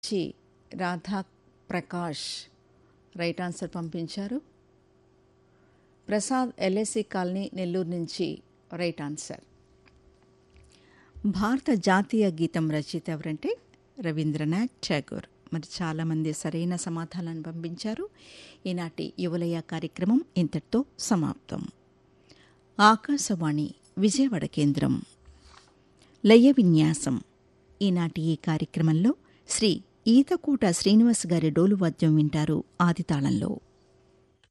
చి Radha Prakash right answer పంపించారు Prasad LIC colony Nellore నుంచి రైట్ ఆన్సర్ భారత జాతీయ గీతం రచయిత ఎవరంటే రవీంద్రనాథ్ ఠాగూర్ మరి చాలామంది సరైన సమాధానాన్ని పంపించారు ఈనాటి యువలయ కార్యక్రమం ఇంతటితో సమాప్తం ఆకాశవాణి విజయవాడ కేంద్రం లయ విన్యాసం ఈనాటి ఈ కార్యక్రమంలో శ్రీ ఈతకూట శ్రీనివాస్ గారి డోలువాద్యం వింటారు ఆదితాళంలో